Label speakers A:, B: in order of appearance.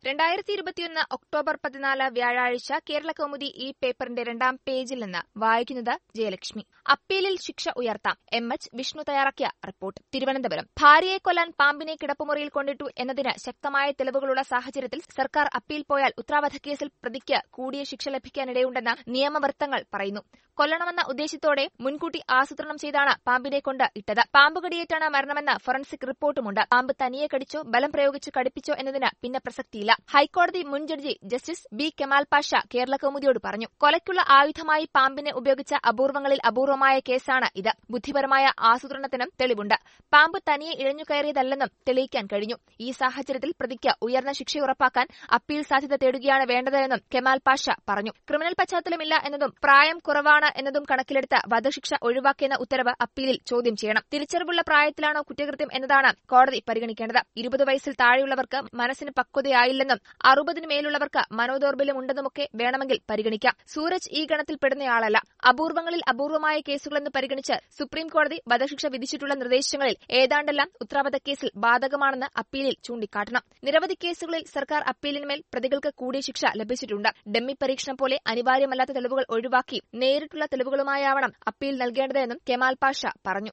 A: രണ്ടായിരത്തി ഇരുപത്തിയൊന്ന് ഒക്ടോബർ പതിനാല് വ്യാഴാഴ്ച കേരള കൗമുദി ഈ പേപ്പറിന്റെ രണ്ടാം പേജിൽ നിന്ന് വായിക്കുന്നത് ജയലക്ഷ്മി അപ്പീലിൽ ശിക്ഷ ഉയർത്താം എം എച്ച് വിഷ്ണു തയ്യാറാക്കിയ റിപ്പോർട്ട് തിരുവനന്തപുരം ഭാര്യയെ കൊല്ലാൻ പാമ്പിനെ കിടപ്പുമുറിയിൽ കൊണ്ടിട്ടു എന്നതിന് ശക്തമായ തെളിവുകളുള്ള സാഹചര്യത്തിൽ സർക്കാർ അപ്പീൽ പോയാൽ ഉത്തരവാദക്കേസിൽ പ്രതിക്ക് കൂടിയ ശിക്ഷ ലഭിക്കാനിടയുണ്ടെന്ന് നിയമവൃത്തങ്ങൾ പറയുന്നു കൊല്ലണമെന്ന ഉദ്ദേശത്തോടെ മുൻകൂട്ടി ആസൂത്രണം ചെയ്താണ് പാമ്പിനെ കൊണ്ട് ഇട്ടത് പാമ്പ് കടിയേറ്റാണ് മരണമെന്ന് ഫോറൻസിക് റിപ്പോർട്ടുമുണ്ട് പാമ്പ് തനിയെ കടിച്ചോ ബലം പ്രയോഗിച്ച് കടിപ്പിച്ചോ എന്നതിന് പിന്നെ പ്രസക്തിയില്ല ഹൈക്കോടതി മുൻ judge justice B Kemal Pasha Kerala കൗമുദിയോട് പറഞ്ഞു കൊലയ്ക്കുള്ള ആയുധമായി പാമ്പിനെ ഉപയോഗിച്ച അപൂർവങ്ങളിൽ അപൂർവമായ കേസാണ് ഇത് ബുദ്ധിപരമായ ആസൂത്രണത്തിനും തെളിവുണ്ട് പാമ്പ് തനിയെ ഇഴഞ്ഞു കയറിയതല്ലെന്നും തെളിയിക്കാൻ കഴിഞ്ഞു ഈ സാഹചര്യത്തിൽ പ്രതിക്ക് ഉയർന്ന ശിക്ഷ ഉറപ്പാക്കാൻ അപ്പീൽ സാധ്യത തേടുകയാണ് വേണ്ടതെന്നും കെമാൽ പാഷ പറഞ്ഞു ക്രിമിനൽ പശ്ചാത്തലമില്ല എന്നതും പ്രായം കുറവാണ് എന്നതും കണക്കിലെടുത്ത് വധശിക്ഷ ഒഴിവാക്കിയെന്ന ഉത്തരവ് അപ്പീലിൽ ചോദ്യം ചെയ്യണം തിരിച്ചറിവുള്ള പ്രായത്തിലാണോ കുറ്റകൃത്യം എന്നതാണ് കോടതി പരിഗണിക്കേണ്ടത് ഇരുപത് വയസ്സിൽ താഴെയുള്ളവർക്ക് മനസ്സിന് പക്വതയായില്ലെന്നും അറുപതിന് മേലുള്ളവർക്ക് മനോദൌർബല്യം ഉണ്ടെന്നുമൊക്കെ വേണമെങ്കിൽ പരിഗണിക്കാം സൂരജ് ഈ ഗണത്തിൽപ്പെടുന്നയാളല്ല അപൂർവങ്ങളിൽ അപൂർവമായ കേസുകളെന്ന് പരിഗണിച്ച് സുപ്രീം കോടതി വധശിക്ഷ വിധിച്ചിട്ടുള്ള നിർദ്ദേശങ്ങളിൽ ഏതാണ്ടെല്ലാം ഉത്തരവാദ കേസിൽ ബാധകമാണെന്ന് അപ്പീലിൽ ചൂണ്ടിക്കാട്ടണം നിരവധി കേസുകളിൽ സർക്കാർ അപ്പീലിന്മേൽ പ്രതികൾക്ക് കൂടിയ ശിക്ഷ ലഭിച്ചിട്ടുണ്ട് ഡമ്മി പരീക്ഷണം പോലെ അനിവാര്യമല്ലാത്ത തെളിവുകൾ ഒഴിവാക്കി നേരിട്ടുള്ള തെളിവുകളുമായാവണം അപ്പീൽ നൽകേണ്ടതെന്നും കെമാൽ പാഷ പറഞ്ഞു